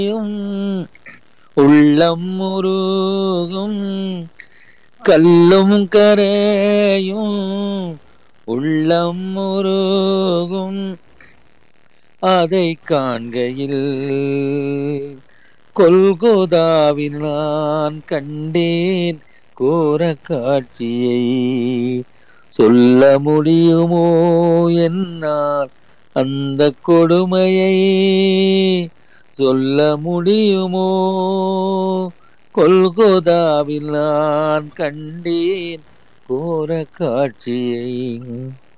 உள்ளம் முருகும் கல்லும் கரையும் உள்ளம் முருகும் அதை காண்கையில் கொல்கோதாவில் நான் கண்டேன் கோர காட்சியை சொல்ல முடியுமோ என்னால் அந்த கொடுமையை சொல்ல முடியுமோ கொல்கோதாவில் நான் கண்டேன் கோர காட்சியை